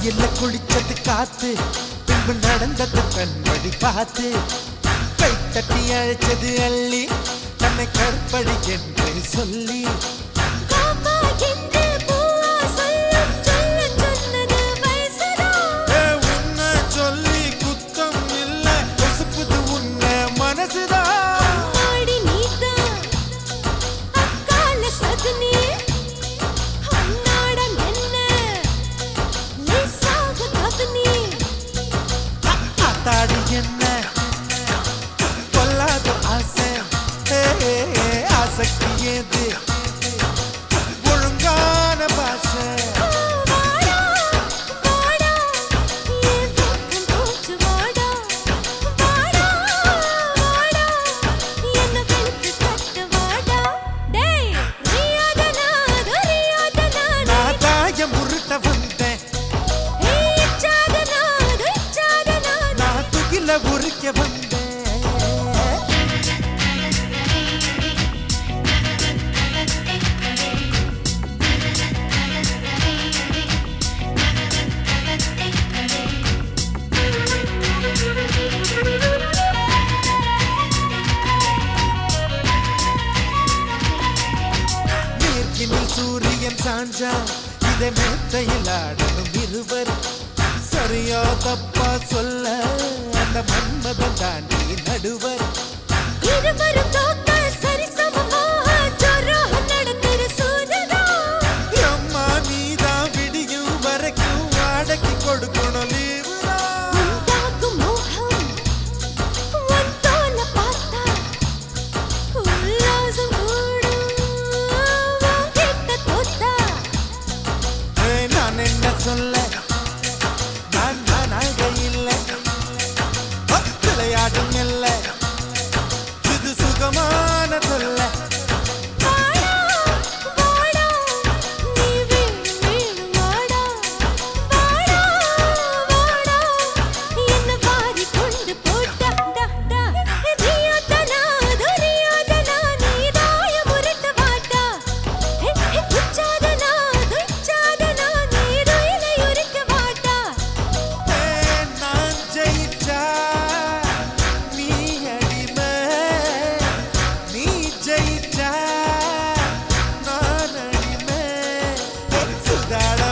கையில குளிச்சது காத்து பின்பு நடந்தது கண் வழி பார்த்து கை தட்டி அழைச்சது அள்ளி தன்னை கற்பழி என்று சொல்லி காக்கா என்று பூவா சொல்லும் சொல்ல சொன்னது வயசுதான் ஏ, உன்னை சொல்லி குத்தம் இல்ல கொசுப்புது உன்னை மனசுதான் மாடி நீதான் அக்கால சகுனி அன்னாடம் என்ன லேசாக கவனி ஆத்தாடி என்ன கொல்லாத ஆசை ஏ, ஏ, ஏ, ஆசைக்கு ஏது ஒழுங்கான பாசை வாடா வாடா என் பக்கம் போச்சு வாடா வாடா வாடா என்ன வெளுத்து கட்ட வாடா டேய் ரியாதனா ரியாதனா நான் தாயம் உருட்ட வந்தேன் ஏய் இச்சாதனா இச்சாதனா நான் துகில உரிக்க வந்தேன் நீர்க்கினில் சூரியன் சாஞ்சா இதை மேத்தையில் ஆடணும் இருவர் சரியா தப்பா சொல்ல அந்த மன்மதன் தாண்டி நடுவர் இருவரும் தோக்க சரிசமமாக ஜோராக நடக்கிற சூரதா அம்மா நீதான் விடியும் வரைக்கும் வாடகை கொடுக்கணும் லீவுதான் உண்டாகும் மோகம் உன் தோல பார்த்தா உல்லாசம் கூடும் உன் கிட்ட தோத்தா ஏய், நான் என்ன சொல்ல நான் நானாக இல்லை அ, விளையாடும் இல்லை இது சுகமான தொல்லை வாடா வாடா நீ வேணும் வேணும் வாடா வாடா வாடா என்ன வாரி கொண்டு போட்டா டா டா ரியாதனா ரியாதனா நீ தாய முரட்ட மாட்டா ஹே ஹே துச்சாதனா துச்சாதனா நீ ரோயிலை உரிக்க மாட்டா ஏய், நான் ஜெயிச்சா நீ அடிமை நீ ஜெயிச்சா நான் அடிமை சுதாட